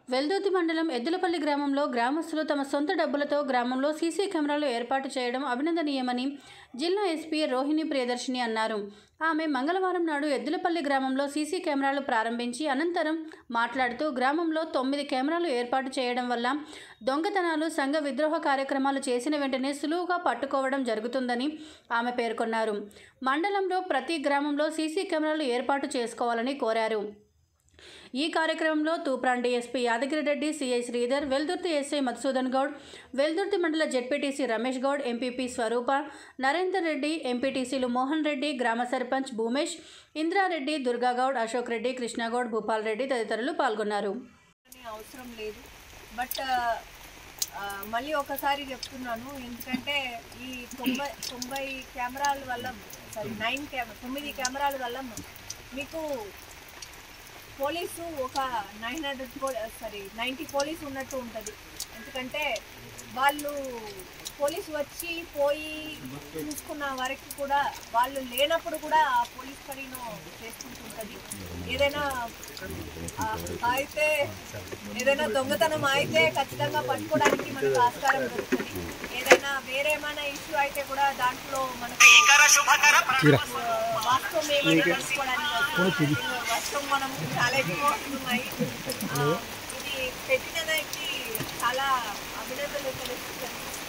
వెల్దుర్తి మండలం ఎద్దులపల్లి గ్రామంలో గ్రామస్తులు తమ సొంత డబ్బులతో గ్రామంలో సీసీ కెమెరాలు ఏర్పాటు చేయడం అభినందనీయమని జిల్లా ఎస్పీ రోహిణి ప్రియదర్శిని అన్నారు ఆమె మంగళవారం నాడు ఎద్దులపల్లి గ్రామంలో సీసీ కెమెరాలు ప్రారంభించి అనంతరం మాట్లాడుతూ గ్రామంలో తొమ్మిది కెమెరాలు ఏర్పాటు చేయడం వల్ల దొంగతనాలు సంఘ విద్రోహ కార్యక్రమాలు చేసిన వెంటనే సులువుగా పట్టుకోవడం జరుగుతుందని ఆమె పేర్కొన్నారు మండలంలో ప్రతి గ్రామంలో సీసీ కెమెరాలు ఏర్పాటు చేసుకోవాలని కోరారు ఈ కార్యక్రమంలో Toopran DSP Yadagiri Reddy CI Sridhar Veldurthi SI Madhusudan Goud Veldurthi మండల జెడ్పీటీసీ రమేష్ గౌడ్ ఎంపీపీ స్వరూప నరేందర్ రెడ్డి ఎంపీటీసీలు మోహన్ రెడ్డి గ్రామ సర్పంచ్ భూమేష్ ఇంద్రారెడ్డి దుర్గాగౌడ్ అశోక్ రెడ్డి కృష్ణగౌడ్ భూపాల్ రెడ్డి తదితరులు పాల్గొన్నారు అని అవసరం లేదు బట్ ఆ, మళ్ళీ ఒకసారి చెప్తున్నాను ఎందుకంటే ఈ తొంభై తొంభై కెమెరాల వల్ల సారీ నైన్ కెమెరా తొమ్మిది కెమెరాల వల్ల మీకు పోలీసు ఒక nine hundred sorry ninety police ఉన్నట్టు ఉంటుంది ఎందుకంటే వాళ్ళు పోలీసు వచ్చి పోయి చూసుకున్న వరకు కూడా వాళ్ళు లేనప్పుడు కూడా ఆ పోలీస్ పనిను చేసుకుంటుంటుంది ఏదైనా ఆ, అయితే ఏదైనా దొంగతనం అయితే ఖచ్చితంగా పట్టుకోవడానికి మనకు ఆస్కారం దొరుకుతుంది ఏదైనా వేరే ఏమైనా ఇష్యూ అయితే కూడా దాంట్లో మనకు ఆ, వాస్తవం ఏమైనా తెలుసుకోవడానికి వస్తుంది. వాస్తవం మనం చాలా ఎక్కువ వస్తున్నాయి ఆ, ఇది పెట్టిన దానికి చాలా అభినందనలు తెలుస్తున్నాయి